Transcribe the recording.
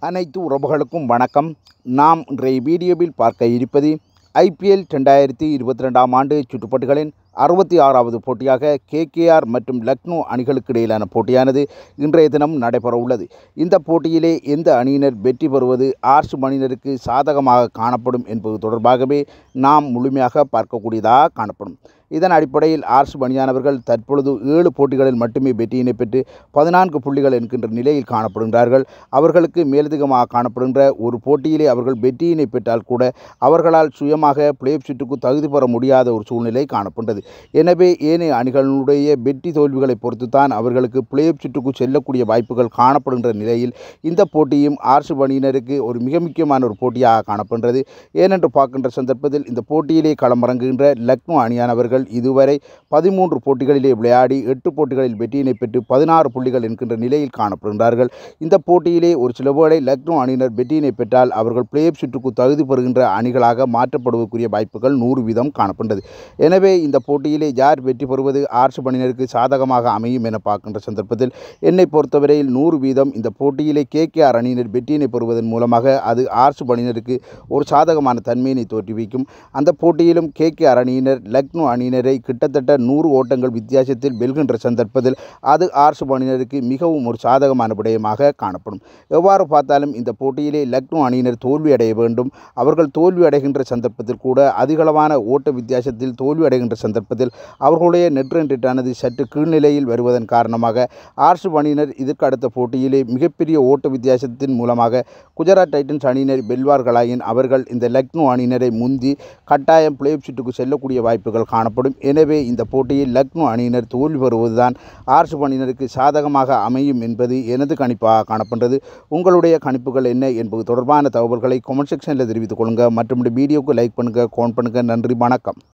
அனைத்து உறவுகளுக்கும் வணக்கம் நாம் இன்றைய வீடியோவில் பார்க்க இருப்பது ஐபிஎல் ரெண்டாயிரத்தி இருபத்தி ரெண்டாம் ஆண்டு சுற்றுப்பட்டுகளின் அறுபத்தி ஆறாவது போட்டியாக கேகேஆர் மற்றும் லக்னோ அணிகளுக்கு இடையிலான போட்டியானது இன்றைய தினம் நடைபெற உள்ளது இந்த போட்டியிலே எந்த அணியினர் வெற்றி பெறுவது ஆர்ஸ் அணியினருக்கு சாதகமாக காணப்படும் என்பது தொடர்பாகவே நாம் முழுமையாக பார்க்கக்கூடியதாக காணப்படும் இதன் அடிப்படையில் ஆர்ஸ் பணியானவர்கள் தற்பொழுது ஏழு போட்டிகளில் மட்டுமே வெற்றியினை பெற்று பதினான்கு புள்ளிகள் என்கின்ற நிலையில் காணப்படுகின்றார்கள் அவர்களுக்கு மேலதிகமாக காணப்படுகின்ற ஒரு போட்டியிலே அவர்கள் வெற்றியினை பெற்றால் கூட அவர்களால் சுயமாக பிளே சுற்றுக்கு தகுதி பெற முடியாத ஒரு சூழ்நிலை காணப்படுகிறது எனவே ஏனைய அணிகளுடைய வெற்றி தோல்விகளை பொறுத்துத்தான் அவர்களுக்கு பிளே சுற்றுக்கு செல்லக்கூடிய வாய்ப்புகள் காணப்படுகின்ற நிலையில் இந்த போட்டியும் ஆர்ஸ் அணியினருக்கு ஒரு மிக முக்கியமான ஒரு போட்டியாக காணப்படுகிறது ஏனென்று பார்க்கின்ற சந்தர்ப்பத்தில் இந்த போட்டியிலே களமிறங்குகின்ற லக்னோ அணியானவர்கள் இதுவரை பதிமூன்று போட்டிகளிலே விளையாடி எட்டு போட்டிகளில் வெற்றியினை பெற்று பதினாறு புள்ளிகள் என்கின்ற நிலையில் காணப்படுகின்றார்கள் இந்த போட்டியிலே ஒரு சில வேளை லக்னோ அணியினர் வெற்றியினை பெற்றால் அவர்கள் பிளே சுற்றுக்கு தகுதி பெறுகின்ற அணிகளாக மாற்றப்படுவதற்குரிய வாய்ப்புகள் நூறு வீதம் காணப்படுகிறது எனவே இந்த போட்டியிலே யார் வெற்றி பெறுவது ஆர்ஸ் அணியினருக்கு சாதகமாக அமையும் என பார்க்கின்ற சந்தர்ப்பத்தில் என்னை பொறுத்தவரையில் நூறு வீதம் இந்த போட்டியிலே கேகேஆர் அணியினர் வெற்றியினை பெறுவதன் மூலமாக அது ஆர்ஸ் அணியினருக்கு ஒரு சாதகமான தன்மையினை தோற்றுவிக்கும் அந்த போட்டியிலும் கேகேஆர் அணியினர் லக்னோ அணியினரை கிட்டத்தட்ட நூறு ஓட்டங்கள் வித்தியாசத்தில் வெல்கின்ற சந்தர்ப்பத்தில் அது ஆர்ஸ் அணியினருக்கு மிகவும் ஒரு சாதகமான விடயமாக காணப்படும் எவ்வாறு பார்த்தாலும் இந்த போட்டியிலே லக்னோ அணியினர் தோல்வி அடைய வேண்டும் அவர்கள் தோல்வி அடைகின்ற சந்தர்ப்பத்தில் கூட அதிகளவான ஓட்ட வித்தியாசத்தில் தோல்வி அடைகின்ற சந்தர்ப்பத்தில் அவர்களுடைய நெட் ரன் ரேட்டானது சற்று கீழ்நிலையில் வருவதன் காரணமாக ஆர்ஸ் அணியினர் இதற்கு அடுத்த போட்டியிலே மிகப்பெரிய ஓட்ட வித்தியாசத்தின் மூலமாக குஜராத் டைட்டன்ஸ் அணியினர் வெல்வார்களாயின் அவர்கள் இந்த லக்னோ அணியினரை முந்தி கட்டாயம் பிளே சுற்றுக்கு செல்லக்கூடிய வாய்ப்புகள் காணப்படும் எனவே இந்த போட்டியில் லக்னோ அணியினர் தோல்வி பெறுவதுதான் ஆர்ஸ் அணியினருக்கு சாதகமாக அமையும் என்பது எனது கணிப்பாக காணப்படுறது உங்களுடைய கணிப்புகள் என்ன என்பது தொடர்பான தகவல்களை கமெண்ட் செக்ஷனில் தெரிவித்துக் கொள்ளுங்கள் மற்றும் இந்த வீடியோக்கு லைக் பண்ணுங்கள் கோன் பண்ணுங்கள் நன்றி வணக்கம்